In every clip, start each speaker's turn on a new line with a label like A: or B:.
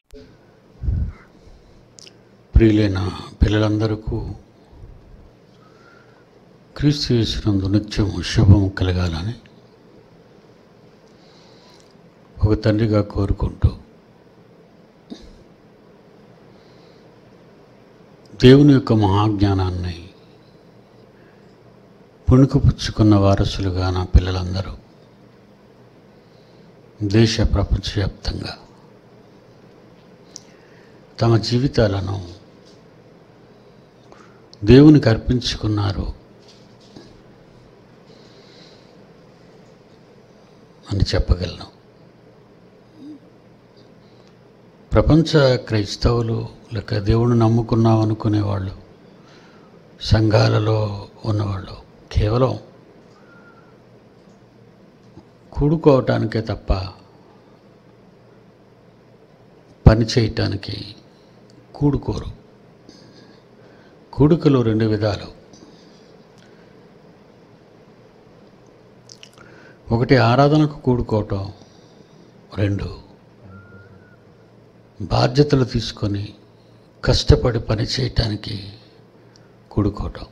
A: ప్రియులైన పిల్లలందరకు క్రీస్తు చేసినందు నిత్యం శుభం కలగాలని ఒక తండ్రిగా కోరుకుంటూ దేవుని యొక్క మహాజ్ఞానాన్ని పుణుకుపుచ్చుకున్న వారసులుగా నా పిల్లలందరూ దేశ ప్రపంచవ్యాప్తంగా తమ జీవితాలను దేవునికి అర్పించుకున్నారు అని చెప్పగలను ప్రపంచ క్రైస్తవులు లేక దేవుని నమ్ముకున్నాం అనుకునేవాళ్ళు సంఘాలలో ఉన్నవాళ్ళు కేవలం కూడుకోవటానికే తప్ప పని చేయటానికి కూడుకోరు కూడుకలు రెండు విధాలు ఒకటి ఆరాధనకు కూడుకోవటం రెండు బాధ్యతలు తీసుకొని కష్టపడి పని చేయటానికి కూడుకోవటం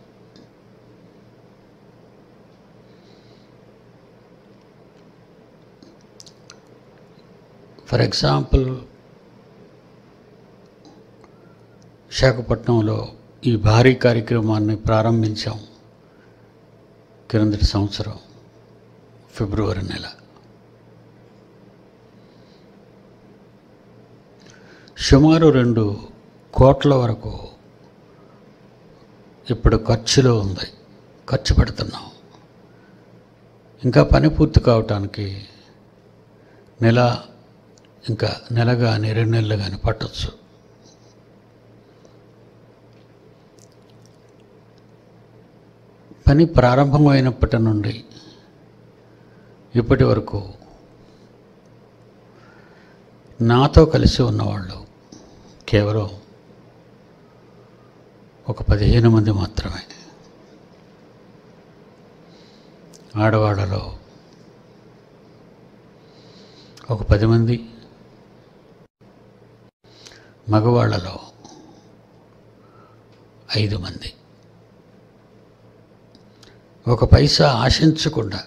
A: ఫర్ ఎగ్జాంపుల్ విశాఖపట్నంలో ఈ భారీ కార్యక్రమాన్ని ప్రారంభించాం క్రిందటి సంవత్సరం ఫిబ్రవరి నెల సుమారు రెండు కోట్ల వరకు ఇప్పుడు ఖర్చులో ఉంది ఖర్చు పెడుతున్నాం ఇంకా పని పూర్తి కావటానికి నెల ఇంకా నెల కానీ రెండు నెలలు కానీ పట్టచ్చు పని ప్రారంభమైనప్పటి నుండి ఇప్పటి వరకు నాతో కలిసి ఉన్నవాళ్ళు కేవలం ఒక పదిహేను మంది మాత్రమే ఆడవాళ్ళలో ఒక పది మంది మగవాళ్ళలో ఐదు మంది ఒక పైసా ఆశించకుండా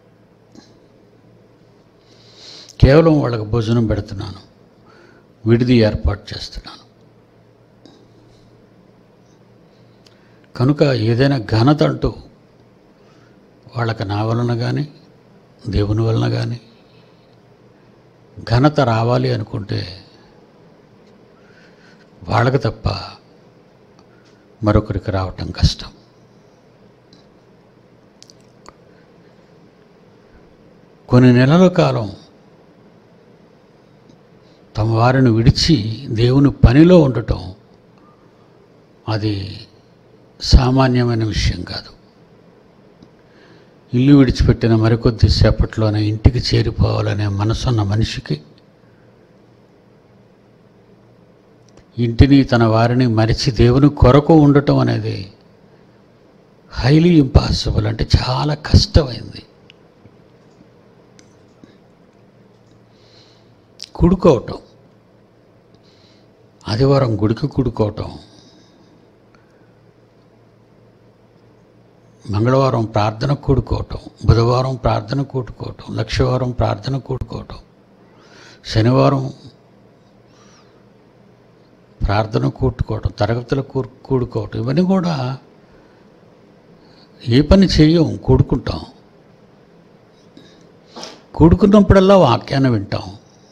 A: కేవలం వాళ్ళకి భోజనం పెడుతున్నాను విడిది ఏర్పాటు చేస్తున్నాను కనుక ఏదైనా ఘనత అంటూ వాళ్ళకి నా వలన కానీ దేవుని వలన కానీ ఘనత రావాలి అనుకుంటే వాళ్ళకి తప్ప మరొకరికి రావటం కష్టం కొన్ని నెలల కాలం తమ వారిని విడిచి దేవుని పనిలో ఉండటం అది సామాన్యమైన విషయం కాదు ఇల్లు విడిచిపెట్టిన మరికొద్ది సేపట్లోనే ఇంటికి చేరిపోవాలనే మనసున్న మనిషికి ఇంటిని తన వారిని మరిచి దేవుని కొరకు ఉండటం అనేది హైలీ ఇంపాసిబుల్ అంటే చాలా కష్టమైంది కూడుకోవటం ఆదివారం గుడికి కూడుకోవటం మంగళవారం ప్రార్థన కూడుకోవటం బుధవారం ప్రార్థన కూడుకోవటం లక్షవారం ప్రార్థన కూడుకోవటం శనివారం ప్రార్థన కూడుకోవటం తరగతులు కూ కూడుకోవటం ఇవన్నీ కూడా ఏ పని చేయం కూడుకుంటాం కూడుకున్నప్పుడల్లా వాక్యాన్ని వింటాం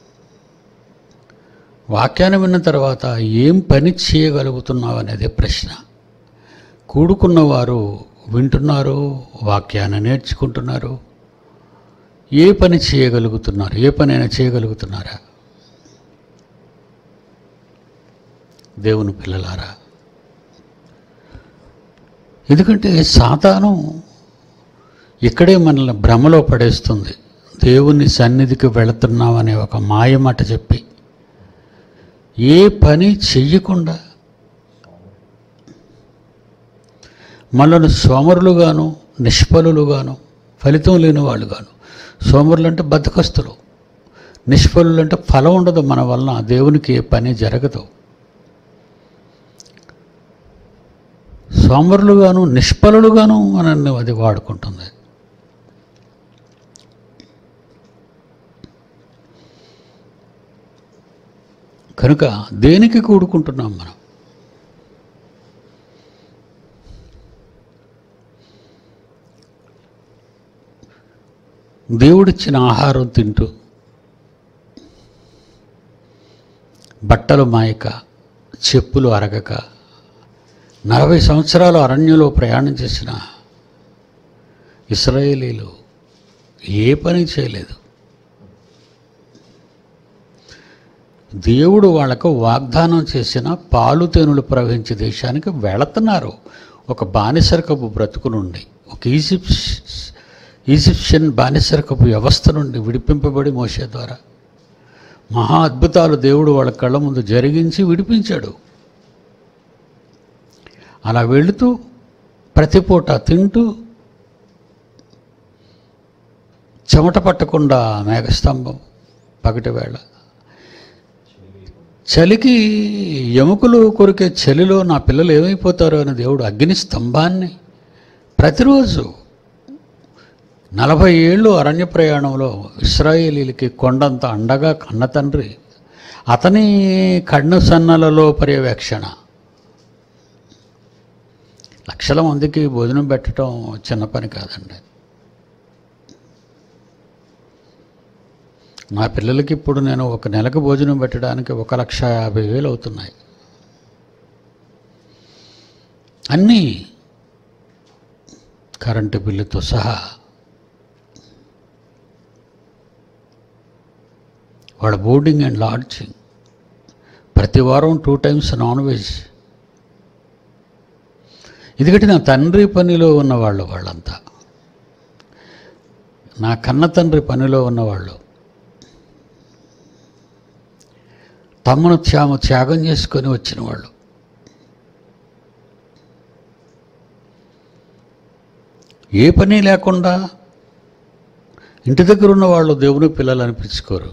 A: వాక్యాన్ని విన్న తర్వాత ఏం పని చేయగలుగుతున్నావు అనేది ప్రశ్న కూడుకున్నవారు వింటున్నారు వాక్యాన్ని నేర్చుకుంటున్నారు ఏ పని చేయగలుగుతున్నారు ఏ పనైనా చేయగలుగుతున్నారా దేవుని పిల్లలారా ఎందుకంటే సాతాను ఇక్కడే మనల్ని భ్రమలో పడేస్తుంది దేవుని సన్నిధికి వెళుతున్నామనే ఒక మాయమాట చెప్పి ఏ పని చెయ్యకుండా మనల్ని సోమరులుగాను నిష్ఫలులుగాను ఫలితం లేని వాళ్ళుగాను సోమరులు అంటే బద్దకస్తులు నిష్ఫలులు అంటే ఫలం ఉండదు మన వలన దేవునికి ఏ పని జరగదు సోమరులుగాను నిష్ఫలులుగాను మనల్ని అది వాడుకుంటుంది కనుక దేనికి కూడుకుంటున్నాం మనం దేవుడిచ్చిన ఆహారం తింటూ బట్టలు మాయక చెప్పులు అరగక నలభై సంవత్సరాలు అరణ్యంలో ప్రయాణం చేసిన ఇస్రాయేలీలు ఏ పని చేయలేదు దేవుడు వాళ్ళకు వాగ్దానం చేసిన పాలు తేనెలు ప్రవహించే దేశానికి వెళుతున్నారు ఒక బానిసరకపు బ్రతుకు నుండి ఒక ఈజిప్ట్ ఈజిప్షియన్ బానిసరకపు వ్యవస్థ నుండి విడిపింపబడి మోసే ద్వారా మహా అద్భుతాలు దేవుడు వాళ్ళ కళ్ళ ముందు జరిగించి విడిపించాడు అలా వెళుతూ ప్రతి పూట తింటూ చెమట పట్టకుండా మేఘస్తంభం పగటి వేళ చలికి ఎముకలు కొరికే చలిలో నా పిల్లలు ఏమైపోతారో అని దేవుడు అగ్ని స్తంభాన్ని ప్రతిరోజు నలభై ఏళ్ళు అరణ్య ప్రయాణంలో ఇస్రాయేలీలకి కొండంత అండగా కన్న తండ్రి అతని కన్ను సన్నలలో పర్యవేక్షణ లక్షల మందికి భోజనం పెట్టడం చిన్న పని కాదండి నా పిల్లలకి ఇప్పుడు నేను ఒక నెలకు భోజనం పెట్టడానికి ఒక లక్ష యాభై వేలు అవుతున్నాయి అన్నీ కరెంటు బిల్లుతో సహా వాళ్ళ బోర్డింగ్ అండ్ లాడ్జింగ్ ప్రతి వారం టూ టైమ్స్ నాన్ వెజ్ ఎందుకంటే నా తండ్రి పనిలో ఉన్నవాళ్ళు వాళ్ళంతా నా కన్న తండ్రి పనిలో ఉన్నవాళ్ళు తమను త్యామ త్యాగం చేసుకొని వచ్చిన వాళ్ళు ఏ పని లేకుండా ఇంటి దగ్గర ఉన్న వాళ్ళు దేవుని పిల్లలు అనిపించుకోరు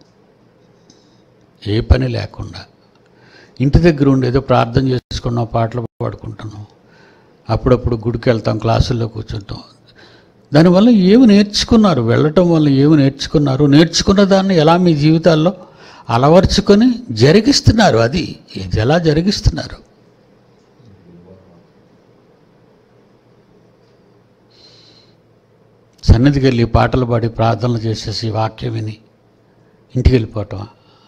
A: ఏ పని లేకుండా ఇంటి దగ్గర ఉండి ఏదో ప్రార్థన చేసుకున్నాం పాటలు పాడుకుంటున్నాం అప్పుడప్పుడు గుడికి వెళ్తాం క్లాసుల్లో కూర్చుంటాం దానివల్ల ఏమి నేర్చుకున్నారు వెళ్ళటం వల్ల ఏమి నేర్చుకున్నారు నేర్చుకున్న దాన్ని ఎలా మీ జీవితాల్లో అలవర్చుకొని జరిగిస్తున్నారు అది ఇది ఎలా జరిగిస్తున్నారు సన్నిధికి వెళ్ళి పాటలు పాడి ప్రార్థనలు చేసేసి వాక్యం విని ఇంటికి వెళ్ళిపోవటం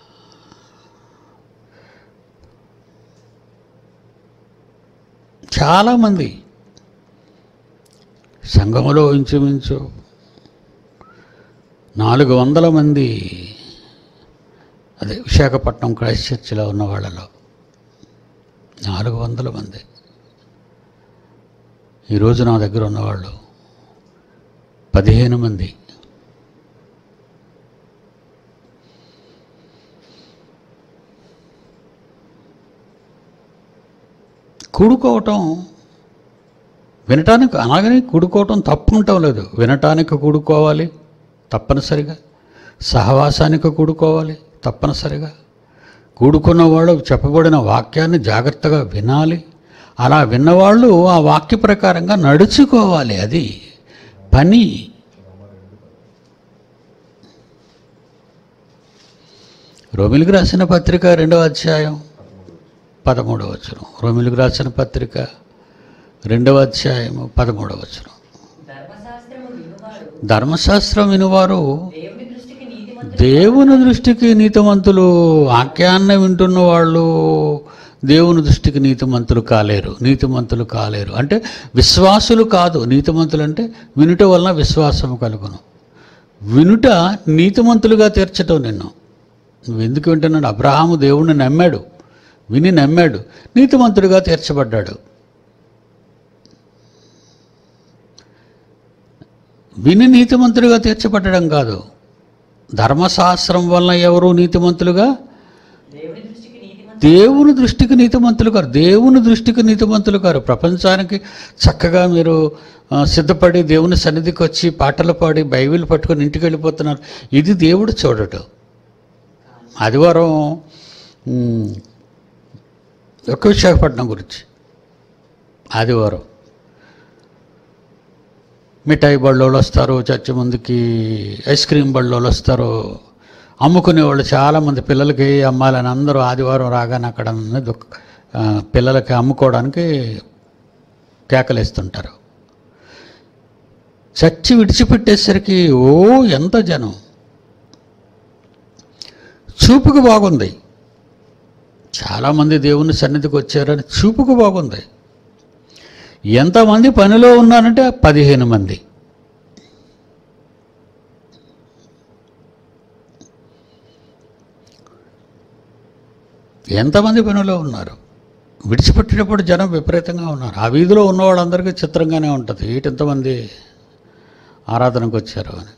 A: చాలామంది సంఘములో ఇంచుమించు నాలుగు వందల మంది అదే విశాఖపట్నం క్రైస్ట్ చర్చిలో ఉన్న వాళ్ళలో నాలుగు వందల మంది ఈరోజు నా దగ్గర ఉన్నవాళ్ళు పదిహేను మంది కూడుకోవటం వినటానికి అలాగని కూడుకోవటం తప్పుకుంటాం లేదు వినటానికి కూడుకోవాలి తప్పనిసరిగా సహవాసానికి కూడుకోవాలి తప్పనిసరిగా కూడుకున్న వాళ్ళు చెప్పబడిన వాక్యాన్ని జాగ్రత్తగా వినాలి అలా విన్నవాళ్ళు ఆ వాక్య ప్రకారంగా నడుచుకోవాలి అది పని రోమిలికి రాసిన పత్రిక రెండవ అధ్యాయం పదమూడవ వచనం రోమిలికి రాసిన పత్రిక రెండవ అధ్యాయము పదమూడవ వచనం
B: ధర్మశాస్త్రము వినువాడు
A: ధర్మశాస్త్రం వినువారు
B: దేవుని దృష్టికి నీతిమంతుడు
A: దేవుని దృష్టికి నీతిమంతులు వాక్యాన్ని వింటున్న వాళ్ళు దేవుని దృష్టికి నీతిమంతులు కాలేరు నీతిమంతులు కాలేరు అంటే విశ్వాసులు కాదు నీతిమంతులు అంటే వినుట వలన విశ్వాసము కలుగును వినుట నీతిమంతులుగా తీర్చటం నిన్ను నువ్వు ఎందుకు వింటున్నాడు అబ్రహాము దేవుణ్ణి నమ్మాడు విని నమ్మాడు నీతిమంతుడిగా తీర్చబడ్డాడు విని నీతిమంతుడిగా తీర్చబడడం కాదు ధర్మశాస్త్రం వలన ఎవరు నీతిమంతులుగా
B: దేవుని దృష్టికి నీతిమంతుడు
A: దేవుని దృష్టికి నీతిమంతులు కారు దేవుని దృష్టికి నీతిమంతులు కారు ప్రపంచానికి చక్కగా మీరు ఆ, సిద్ధపడి దేవుని సన్నిధికి వచ్చి పాటలు పాడి బైబిల్ పట్టుకొని ఇంటికి వెళ్ళిపోతున్నారు ఇది దేవుడు చూడటం ఆదివారం మ్, ఒక్క విశాఖపట్నం గురించి ఆదివారం మిఠాయి బళ్ళోళ్ళు వస్తారు చర్చి ముందుకి ఐస్ క్రీమ్ బళ్ళోళ్ళు వస్తారు అమ్ముకునే వాళ్ళు చాలామంది పిల్లలకి అమ్మాలని అందరూ ఆదివారం రాగానే అక్కడ ఉన్న దుక్ ఆ, పిల్లలకి అమ్ముకోవడానికి కేకలేస్తుంటారు చర్చి విడిచిపెట్టేసరికి ఓ ఎంత జనం చూపుకు బాగుంది చాలామంది దేవుని సన్నిధికి వచ్చారని చూపుకు బాగుంది ఎంతమంది పనిలో ఉన్నారంటే పదిహేను మంది ఎంతమంది పనిలో ఉన్నారు విడిచిపెట్టేటప్పుడు జనం విపరీతంగా ఉన్నారు ఆ వీధిలో ఉన్న వాళ్ళందరికీ చిత్రంగానే ఉంటుంది వీటింతమంది ఆరాధనకు వచ్చారు అని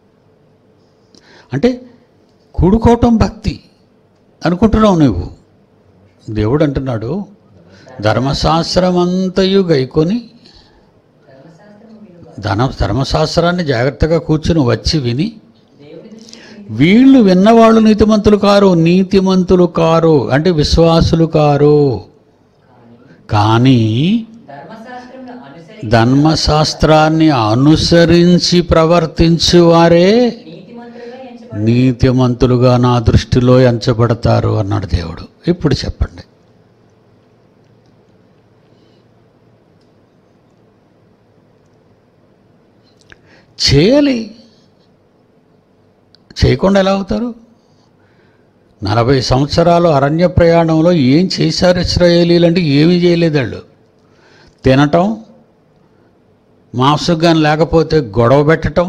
A: అంటే కూడుకోవటం భక్తి అనుకుంటున్నావు నువ్వు దేవుడు అంటున్నాడు ధర్మశాస్త్రం అంతయు గైకొని
B: ధర్మశాస్త్రము విలువ
A: ధన ధర్మశాస్త్రాన్ని జాగ్రత్తగా కూర్చుని వచ్చి విని
B: దేవుని దృష్టికి
A: వీళ్ళు విన్నవాళ్ళు నీతిమంతులు కారు నీతిమంతులు కారు అంటే విశ్వాసులు కారు
B: కానీ
A: కానీ
B: ధర్మశాస్త్రమును అనుసరించి
A: ధర్మశాస్త్రాన్ని అనుసరించి ప్రవర్తించువారే
B: నీతిమంతులుగా ఎంచబడి
A: నీతిమంతులుగా నా దృష్టిలో ఎంచబడతారు అన్నాడు దేవుడు ఇప్పుడు చెప్పండి చేయాలి చేయకుండా ఎలా అవుతారు నలభై సంవత్సరాలు అరణ్య ప్రయాణంలో ఏం చేశారు ఇస్రాయేలీలు అంటే ఏమీ చేయలేదు వాళ్ళు తినటం మాంసం కానీ లేకపోతే గొడవ పెట్టటం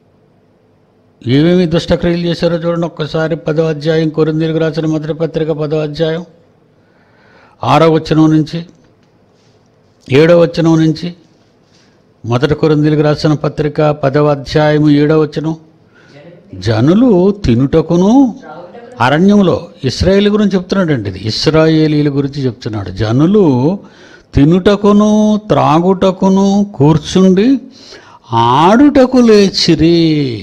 A: ఏమేమి దుష్టక్రియలు చేశారో చూడండి ఒక్కసారి పదో అధ్యాయం కొరిందీలకు రాసిన మొదటి పత్రిక పదో అధ్యాయం ఆరో వచనం నుంచి ఏడో వచనం నుంచి మొదటి కొరిందీలకు రాసిన పత్రిక పదవ అధ్యాయము ఏడో వచనం
B: జనులు
A: జనులు తినుటకును
B: త్రాగుటకు
A: అరణ్యంలో ఇస్రాయేల్ గురించి చెప్తున్నాడండి ఇది ఇస్రాయేలీల గురించి చెప్తున్నాడు జనులు తినుటకును త్రాగుటకును కూర్చుండి ఆడుటకు లేచిరి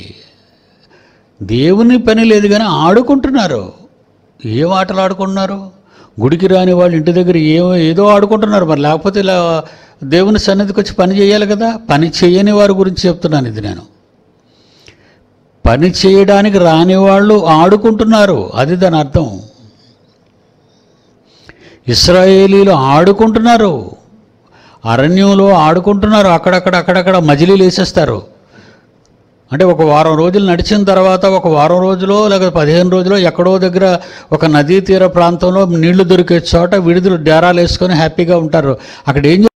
A: దేవుని పని లేదు కానీ ఆడుకుంటున్నారు ఏం ఆటలు ఆడుకుంటున్నారు గుడికి రాని వాళ్ళు ఇంటి దగ్గర ఏమో ఏదో ఆడుకుంటున్నారు మరి లేకపోతే ఇలా దేవుని సన్నిధికి వచ్చి పని చేయాలి కదా పని చేయని వారి గురించి చెప్తున్నాను ఇది నేను పని చేయడానికి రాని వాళ్ళు ఆడుకుంటున్నారు అది దాని అర్థం ఇస్రాయేలీలు ఆడుకుంటున్నారు అరణ్యంలో ఆడుకుంటున్నారు అక్కడక్కడ అక్కడక్కడ మజిలీలు వేసేస్తారు అంటే ఒక వారం రోజులు నడిచిన తర్వాత ఒక వారం రోజులో లేకపోతే పదిహేను రోజులో ఎక్కడో దగ్గర ఒక నదీ తీర ప్రాంతంలో నీళ్లు దొరికే చోట విడుదల డేరాలు వేసుకొని హ్యాపీగా ఉంటారు అక్కడ ఏం చే-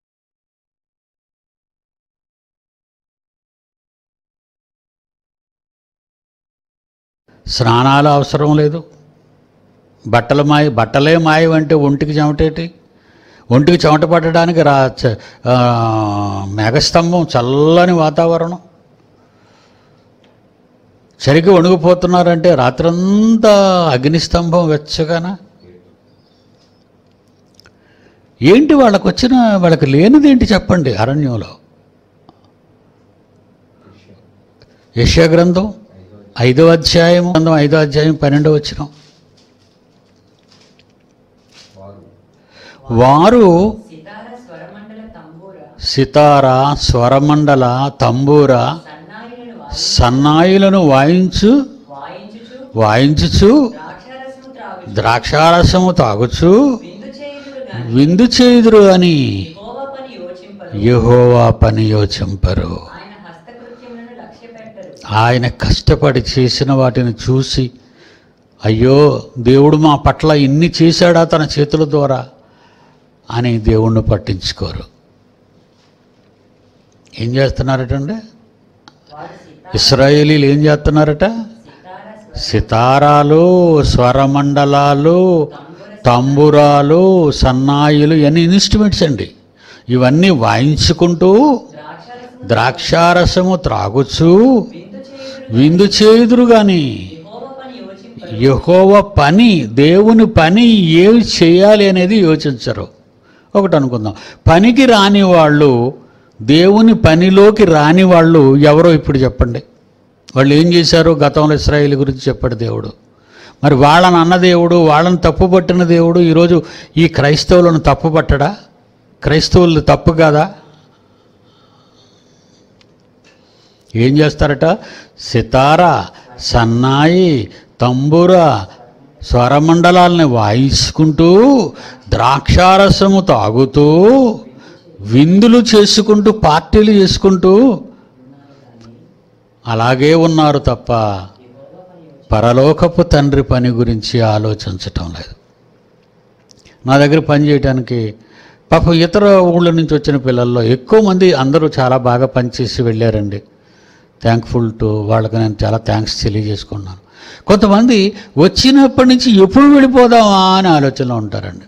A: స్నానాలు అవసరం లేదు బట్టల మాయ బట్టలే మాయం అంటే ఒంటికి చెమటేటి ఒంటికి చెమట పట్టడానికి రా చ- ఆ, మేఘస్తంభం చల్లని వాతావరణం సరిగ్గా వణుకుపోతున్నారంటే రాత్రంతా అగ్నిస్తంభం వెచ్చగానా ఏంటి వాళ్ళకు వచ్చిన వాళ్ళకి లేనిది ఏంటి చెప్పండి అరణ్యంలో యశా గ్రంథం ఐదో అధ్యాయం గ్రంథం ఐదో అధ్యాయం పన్నెండో వచ్చిన వారు
B: సితార స్వరమండల తంబూర
A: సితార స్వరమండల తంబూర
B: సన్నాయిలను వా-
A: సన్నాయిలను వాయించు
B: వాయించుచు
A: వాయించుచు
B: ద్రాక్షారసము త్రాగుచు
A: ద్రాక్షారసము తాగుచు
B: విందు చేయుదురు గాని
A: విందు చేయుదురు అని
B: యెహోవా పని యోచింపరు
A: యెహోవా పని యోచింపరు
B: ఆయన హస్తకృత్యములను లక్ష్య పెట్టరు
A: ఆయన కష్టపడి చేసిన వాటిని చూసి అయ్యో దేవుడు మా పట్ల ఇన్ని చేశాడా తన చేతుల ద్వారా అని దేవుణ్ణి పట్టించుకోరు ఏం చేస్తున్నారటండి
B: వారు సితా
A: ఇస్రాయేలీలు ఏం చేస్తున్నారట
B: సితార
A: సితారాలు స్వరమండలాలు
B: తంబుర
A: తంబురాలు సన్నాయిలు ఇవన్నీ ఇన్స్ట్రుమెంట్స్ అండి ఇవన్నీ వాయించుకుంటూ
B: ద్రాక్షారసము
A: ద్రాక్షారసము త్రాగుచూ
B: విందు చేయుదురు
A: విందు చేయుదురు గాని
B: యెహోవా పని యోచింపరు
A: యహోవ పని దేవుని పని ఏమి చేయాలి అనేది యోచించరు ఒకటి అనుకుందాం పనికి రాని వాళ్ళు దేవుని పనిలోకి రాని వాళ్ళు ఎవరో ఇప్పుడు చెప్పండి వాళ్ళు ఏం చేశారు గతంలో ఇస్రాయేల్ గురించి చెప్పాడు దేవుడు మరి వాళ్ళని అన్న దేవుడు వాళ్ళని తప్పు పట్టిన దేవుడు ఈరోజు ఈ క్రైస్తవులను తప్పు పట్టడా క్రైస్తవులు తప్పు కాదా ఏం చేస్తారట సితార సన్నాయి తంబుర స్వరమండలాల్ని వాయించుకుంటూ ద్రాక్షారసము తాగుతూ విందులు చేసుకుంటూ పార్టీలు చేసుకుంటూ అలాగే ఉన్నారు తప్ప పరలోకపు తండ్రి పని గురించి ఆలోచించటం లేదు నా దగ్గర పని చేయడానికి పాపం ఇతర ఊళ్ళ నుంచి వచ్చిన పిల్లల్లో ఎక్కువ మంది అందరూ చాలా బాగా పనిచేసి వెళ్ళారండి థ్యాంక్ఫుల్ టు వాళ్ళకి నేను చాలా థ్యాంక్స్ తెలియజేసుకున్నాను కొంతమంది వచ్చినప్పటి నుంచి ఎప్పుడు వెళ్ళిపోదామా అని ఆలోచనలో ఉంటారండి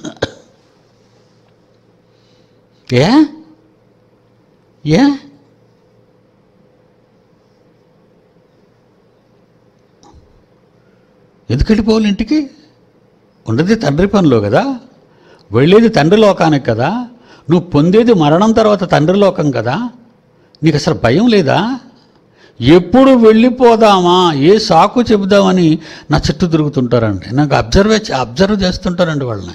A: ఏ ఏ ఎందుకు వెళ్ళిపోవాలి ఇంటికి ఉన్నది తండ్రి పనిలో కదా వెళ్ళేది తండ్రి లోకానికి కదా నువ్వు పొందేది మరణం తర్వాత తండ్రి లోకం కదా నీకు అసలు భయం లేదా ఎప్పుడు వెళ్ళిపోదామా ఏ సాకు చెబుదామని నా చుట్టూ తిరుగుతుంటారండి నాకు అబ్జర్వ్ అబ్జర్వ్ చేస్తుంటారండి వాళ్ళని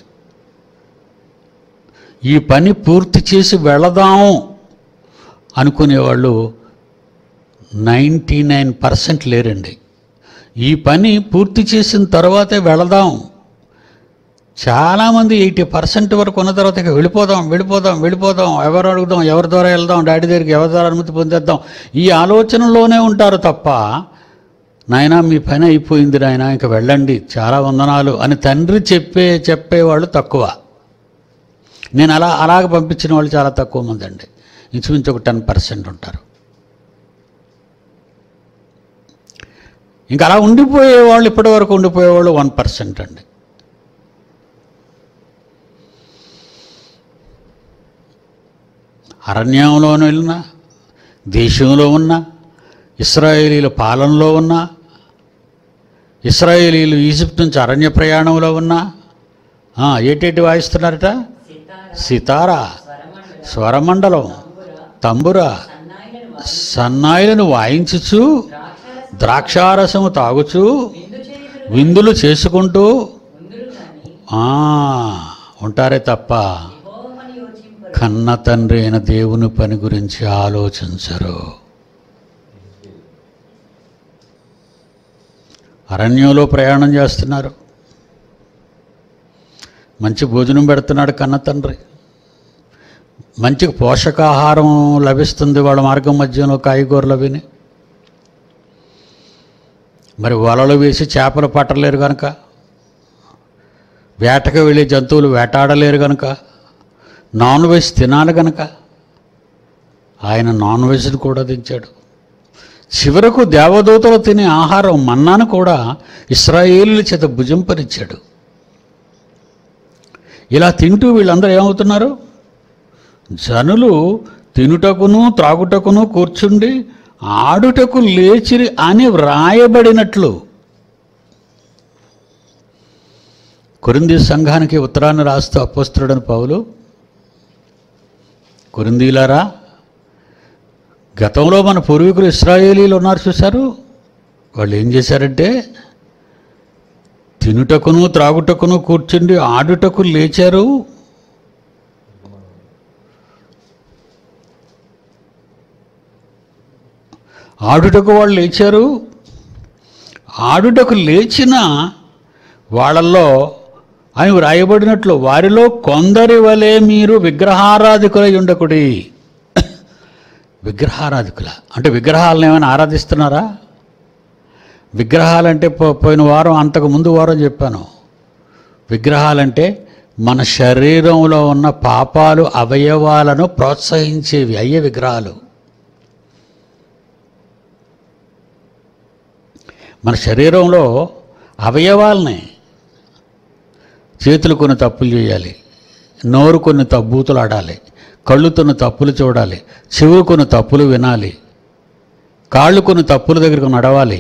A: ఈ పని పూర్తి చేసి వెళదాం అనుకునేవాళ్ళు నైంటీ నైన్ పర్సెంట్ లేరండి ఈ పని పూర్తి చేసిన తర్వాతే వెళదాం చాలామంది ఎయిటీ పర్సెంట్ వరకు ఉన్న తర్వాత ఇక వెళ్ళిపోదాం వెళ్ళిపోదాం వెళ్ళిపోదాం ఎవరు అడుగుదాం ఎవరి ద్వారా వెళ్దాం డాడీ దగ్గరికి ఎవరి ద్వారా అనుమతి పొందేద్దాం ఈ ఆలోచనలోనే ఉంటారు తప్ప నాయనా మీ పని అయిపోయింది నాయన ఇంక వెళ్ళండి చాలా వందనాలు అని తండ్రి చెప్పే చెప్పేవాళ్ళు తక్కువ నేను అలా అలాగ పంపించిన వాళ్ళు చాలా తక్కువ మంది అండి ఇంచుమించు ఒక టెన్ పర్సెంట్ ఉంటారు ఇంకా అలా ఉండిపోయే వాళ్ళు ఇప్పటి వరకు ఉండిపోయేవాళ్ళు వన్ పర్సెంట్ అండి అరణ్యంలో వెళ్ళినా దేశంలో ఉన్న ఇస్రాయేలీల పాలనలో ఉన్న ఇస్రాయేలీలు ఈజిప్ట్ నుంచి అరణ్య ప్రయాణంలో ఉన్న ఆ, ఏటేటి వాయిస్తున్నారట
B: సితార
A: సితారా
B: స్వరమండలం
A: స్వరమండలం
B: తంబుర
A: తంబుర
B: సన్నాయిలను
A: సన్నాయిలను వాయించుచు
B: ద్రాక్షారసం
A: ద్రాక్షారసము తాగుచు
B: విందు చేయుదురు
A: విందులు చేసుకుంటూ
B: ఉందురు గాని
A: ఆ, ఉంటారే తప్ప
B: యెహోవా పని యోచింపరు
A: కన్న తండ్రి అయిన దేవుని పని గురించి ఆలోచించరు అరణ్యంలో ప్రయాణం చేస్తున్నారు మంచి భోజనం పెడుతున్నాడు కన్న తండ్రి మంచి పోషకాహారం లభిస్తుంది వాళ్ళ మార్గం మధ్యలో కాయగూరలు విని మరి వలలు వేసి చేపలు పట్టలేరు కనుక వేటకు వెళ్ళే జంతువులు వేటాడలేరు కనుక నాన్ వెజ్ తినాలి గనక ఆయన నాన్ వెజ్ని కూడా దించాడు చివరకు దేవదూతలు తినే ఆహారం మన్నాను కూడా ఇస్రాయేలుల చేత భుజింపనిచ్చాడు ఇలా తింటూ వీళ్ళందరూ ఏమవుతున్నారు జనులు తినుటకును త్రాగుటకును కూర్చుండి ఆడుటకు లేచిరి అని వ్రాయబడినట్లు కొరింది సంఘానికి ఉత్తరాన్ని రాస్తూ అపోస్తుడని పౌలు కొరిందీలారా గతంలో మన పూర్వీకులు ఇస్రాయేలీలు ఉన్నారు చూశారు వాళ్ళు ఏం చేశారంటే తినుటకును త్రాగుటకును కూర్చుండి ఆడుటకు లేచారు ఆడుటకు వాళ్ళు లేచారు ఆడుటకు లేచిన వాళ్ళల్లో అని వ్రాయబడినట్లు వారిలో కొందరి వలె మీరు విగ్రహారాధికులై ఉండకుడి విగ్రహారాధికుల అంటే విగ్రహాలను ఏమైనా ఆరాధిస్తున్నారా విగ్రహాలంటే పో- పోయిన వారం అంతకు ముందు వారం చెప్పాను విగ్రహాలంటే మన శరీరంలో ఉన్న పాపాలు అవయవాలను ప్రోత్సహించేవి అయ్యే విగ్రహాలు మన శరీరంలో అవయవాల్ని చేతులు కొన్ని తప్పులు చేయాలి నోరు కొన్ని తబ్బూతులు ఆడాలి కళ్ళు కొన్ని తప్పులు చూడాలి చెవులు కొన్ని తప్పులు వినాలి కాళ్ళు కొన్ని తప్పుల దగ్గరకు నడవాలి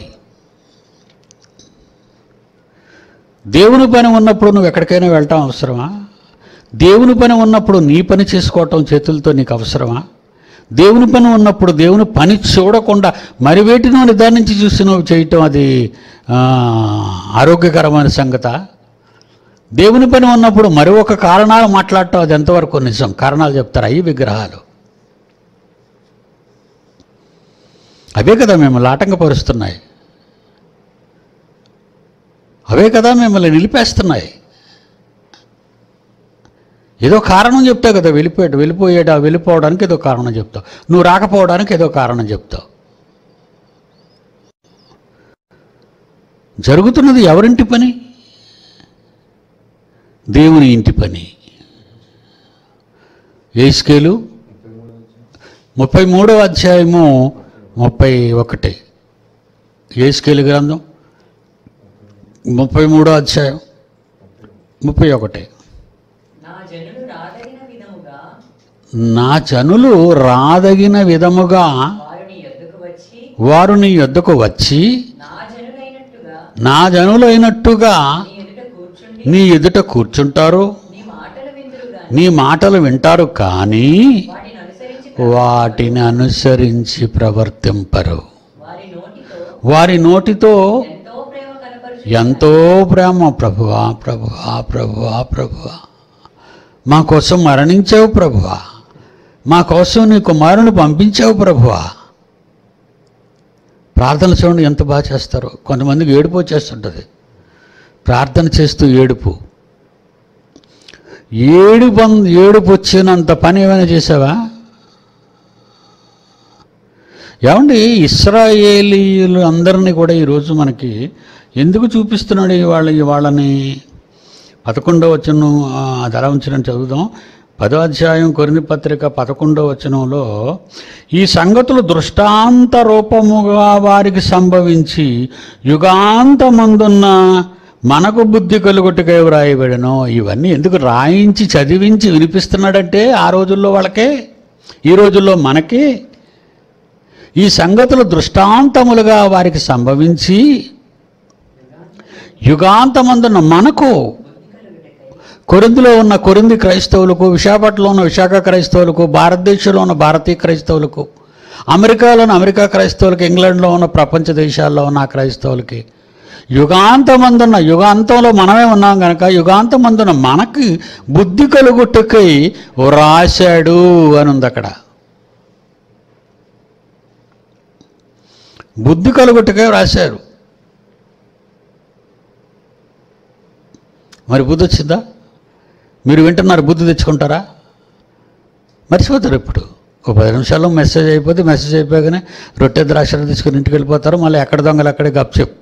A: దేవుని పని ఉన్నప్పుడు నువ్వు ఎక్కడికైనా వెళ్ళటం అవసరమా దేవుని పని ఉన్నప్పుడు నీ పని చేసుకోవటం చేతులతో నీకు అవసరమా దేవుని పని ఉన్నప్పుడు దేవుని పని చూడకుండా మరి వేటినో నిదానించి చూసి నువ్వు చేయటం అది ఆ, ఆరోగ్యకరమైన సంగత దేవుని పని ఉన్నప్పుడు మరి ఒక కారణాలు మాట్లాడటం అది ఎంతవరకు నిజం కారణాలు చెప్తారు అవి విగ్రహాలు అవే కదా మిమ్మల్ని ఆటంకపరుస్తున్నాయి అవే కదా మిమ్మల్ని నిలిపేస్తున్నాయి ఏదో కారణం చెప్తావు కదా వెళ్ళిపోయాడు వెళ్ళిపోయాడు వెళ్ళిపోవడానికి ఏదో కారణం చెప్తావు నువ్వు రాకపోవడానికి ఏదో కారణం చెప్తావు జరుగుతున్నది ఎవరింటి పని దేవుని ఇంటి పని ఏ స్కేలు ముప్పై మూడవ అధ్యాయము ముప్పై ఒకటి ఏ స్కేలు గ్రంథం ముప్పై మూడో అధ్యాయం ముప్పై ఒకటి
B: నా జనులు రాదగిన విధముగా
A: నా జనులు రాదగిన విధముగా
B: వారు నీ యొద్దకు వచ్చి
A: వారు నీ యొద్దకు వచ్చి
B: నా జనులైనట్టుగా
A: నా జనులైనట్టుగా
B: నీ ఎదుట కూర్చుండి
A: నీ ఎదుట కూర్చుంటారు
B: నీ మాటలు విందురు గాని
A: నీ మాటలు వింటారు కానీ
B: వాటిని అనుసరించి
A: వాటిని అనుసరించి ప్రవర్తింపరు
B: వారి నోటితో
A: వారి నోటితో
B: ఎంతో ప్రేమ కనపరుచు
A: ఎంతో ప్రేమ ప్రభువా ప్రభువా ప్రభువా ప్రభువా మా కోసం మరణించావు ప్రభువా మా కోసం నీ కుమారుని పంపించావు ప్రభువా ప్రార్థన చూడండి ఎంత బాగా చేస్తారో కొంతమందికి ఏడుపు వచ్చేస్తుంటుంది ప్రార్థన చేస్తూ ఏడుపు ఏడుపు అన్- ఏడుపు వచ్చినంత పని ఏమైనా చేసావా ఏమండి ఇస్రాయేలీయులు అందరినీ కూడా ఈరోజు మనకి ఎందుకు చూపిస్తున్నాడు వాళ్ళ వాళ్ళని పదకొండవ వచనం ఆ, అది ఎలా ఉంచినని చదువుదాం పదో అధ్యాయం కొరింది పత్రిక పదకొండవ వచనంలో ఈ సంగతులు దృష్టాంత రూపముగా వారికి సంభవించి యుగాంతమందున్న మనకు బుద్ధి కలుగుట్టుకై వ్రాయబడను ఇవన్నీ ఎందుకు రాయించి చదివించి వినిపిస్తున్నాడంటే ఆ రోజుల్లో వాళ్ళకే ఈ రోజుల్లో మనకి ఈ సంగతులు దృష్టాంతములుగా వారికి సంభవించి యుగాంతమందున్న మనకు కొరిందులో ఉన్న కొరింది క్రైస్తవులకు విశాఖపట్నంలో ఉన్న విశాఖ క్రైస్తవులకు భారతదేశంలో ఉన్న భారతీయ క్రైస్తవులకు అమెరికాలో ఉన్న అమెరికా క్రైస్తవులకు ఇంగ్లాండ్లో ఉన్న ప్రపంచ దేశాల్లో ఉన్న ఆ క్రైస్తవులకి యుగాంతమందున్న యుగాంతంలో మనమే ఉన్నాం కనుక యుగాంతమందున మనకి బుద్ధి కలుగుట్టుకై రాశాడు అని ఉంది అక్కడ బుద్ధి కలుగుట్టుకై రాశారు మరి బుద్ధి వచ్చిందా మీరు వింటున్నారు బుద్ధి తెచ్చుకుంటారా మర్చిపోతారు ఇప్పుడు ఒక పది నిమిషాల్లో మెసేజ్ అయిపోతే మెసేజ్ అయిపోయాకనే రొట్టె ద్రాక్షలు తీసుకుని ఇంటికి వెళ్ళిపోతారు మళ్ళీ ఎక్కడ దొంగలు అక్కడే గప్చెప్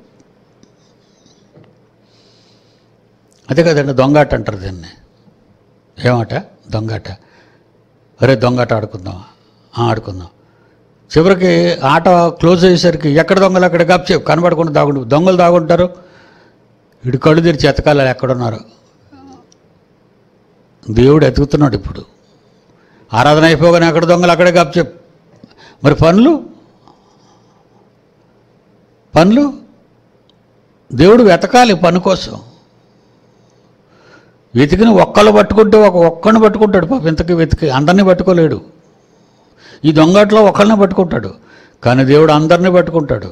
A: అదే కదండి దొంగాట అంటారు దీన్ని ఏమాట దొంగాట అరే దొంగాట ఆడుకుందామా ఆ, ఆడుకుందాం చివరికి ఆట క్లోజ్ అయ్యేసరికి ఎక్కడ దొంగలు అక్కడ గప్చెప్ కనబడకుండా దాగుంటు దొంగలు దాగుంటారు ఇటు కళ్ళు తెరిచి ఎతకాలి ఎక్కడున్నారు దేవుడు ఎతుకుతున్నాడు ఇప్పుడు ఆరాధన అయిపోగానే అక్కడ దొంగలు అక్కడే గప్చెప్ మరి పనులు పనులు దేవుడు వెతకాలి పని కోసం వెతికిన ఒక్కళ్ళు పట్టుకుంటే ఒక ఒక్కడిని పట్టుకుంటాడు పాప ఇంతకీ వెతికి అందరినీ పట్టుకోలేడు ఈ దొంగట్లో ఒకళ్ళని పట్టుకుంటాడు కానీ దేవుడు అందరినీ పట్టుకుంటాడు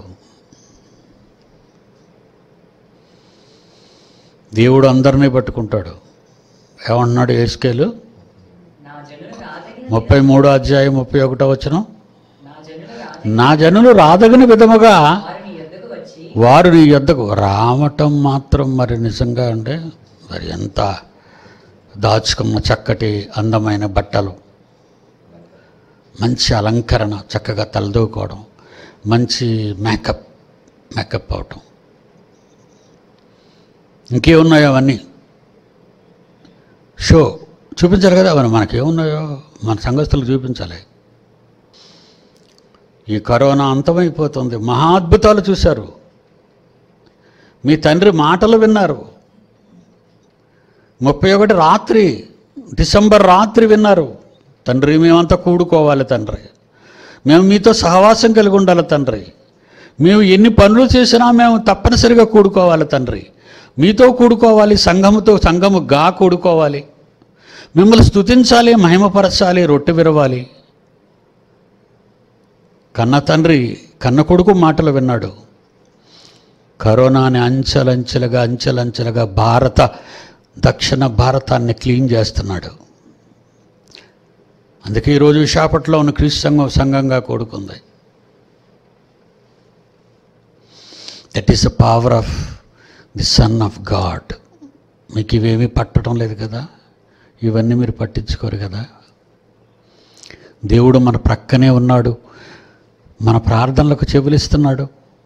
A: దేవుడు అందరినీ పట్టుకుంటాడు ఏమంటున్నాడు ఏసుకేలు
B: నా జనులు రాదగిన
A: ముప్పై మూడో అధ్యాయం ముప్పై ఒకటో వచనం
B: నా జనులు రాదగిన
A: నా జనులు రాదగిన విధముగా
B: వారు నీ యొద్దకు వచ్చి
A: వారు నీ యొద్దకు రావటం మాత్రం మరి నిజంగా అంటే మరి ఎంత దాచుకున్న చక్కటి అందమైన బట్టలు మంచి అలంకరణ చక్కగా తలదూకోవడం మంచి మేకప్ మేకప్ అవటం ఇంకేమున్నాయో అవన్నీ షో చూపించాలి కదా అవన్నీ మనకేమున్నాయో మన సంఘస్థులు చూపించాలి ఈ కరోనా అంతమైపోతుంది మహా అద్భుతాలు చూశారు మీ తండ్రి మాటలు విన్నారు ముప్పై ఒకటి రాత్రి డిసెంబర్ రాత్రి విన్నారు తండ్రి మేమంతా కూడుకోవాలి తండ్రి మేము మీతో సహవాసం కలిగి ఉండాలి తండ్రి మేము ఎన్ని పనులు చేసినా మేము తప్పనిసరిగా కూడుకోవాలి తండ్రి మీతో కూడుకోవాలి సంఘముతో సంఘముగా కూడుకోవాలి మిమ్మల్ని స్తుతించాలి మహిమపరచాలి రొట్టె విరవాలి కన్న తండ్రి కన్న కొడుకు మాటలు విన్నాడు కరోనాని అంచెలంచెలుగా అంచెలంచెలుగా భారత దక్షిణ భారతాన్ని క్లీన్ చేస్తున్నాడు అందుకే ఈరోజు విశాఖపట్నంలో ఉన్న క్రీస్తు సంఘం సంఘంగా కూడుకుంది that is the power of the son of God మీకు ఇవేమీ పట్టడం లేదు కదా ఇవన్నీ మీరు పట్టించుకోరు కదా దేవుడు మన ప్రక్కనే ఉన్నాడు మన ప్రార్థనలకు చెవులిస్తున్నాడు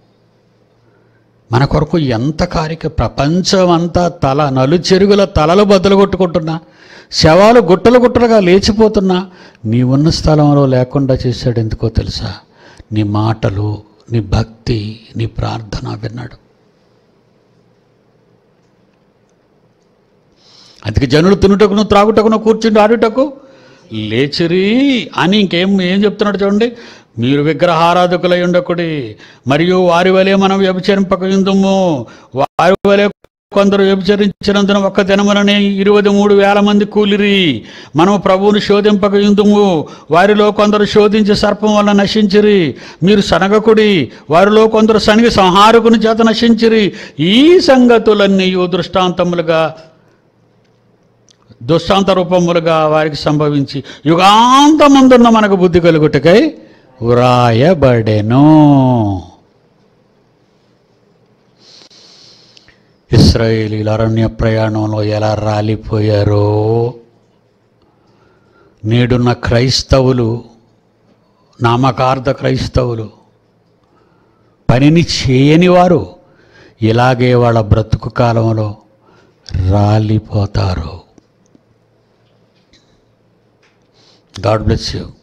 A: మన కొరకు ఎంత కార్యక ప్రపంచం అంతా తల నలుచెరుగుల తలలు బద్దలు కొట్టుకుంటున్నా శవాలు గుట్టలు గుట్టలుగా లేచిపోతున్నా నీ ఉన్న స్థలంలో లేకుండా చేశాడు ఎందుకో తెలుసా నీ మాటలు నీ భక్తి నీ ప్రార్థన విన్నాడు అందుకే జనులు తినుటకును త్రాగుటకును కూర్చుండి ఆడుటకు లేచిరి అని ఇంకేం ఏం చెప్తున్నాడు చూడండి మీరు విగ్రహారాధకులై ఉండకుడి మరియు వారి వలె మనం వ్యభిచరింపక యుందుము వారి వలె కొందరు వ్యభిచరించినందున ఒక్క దినముననే ఇరవై మూడు వేల మంది కూలిరి మనం ప్రభువుని శోధింపక యుందుము వారిలో కొందరు శోధించి సర్పం వల్ల నశించిరి మీరు సనగకుడి వారిలో కొందరు సనిగి సంహారకుని చేత నశించిరి ఈ సంగతులన్నీ దృష్టాంతములుగా దుష్టాంత రూపములుగా వారికి సంభవించి యుగాంతమందున్న మనకు బుద్ధి కలుగుటకై వ్రాయబడెను ఇస్రాయేలీల అరణ్య ప్రయాణంలో ఎలా రాలిపోయారో నేడున్న క్రైస్తవులు నామకార్థ క్రైస్తవులు పనిని చేయని వారు ఇలాగే వాళ్ళ బ్రతుకు కాలంలో రాలిపోతారు గాడ్ బ్లెస్ యూ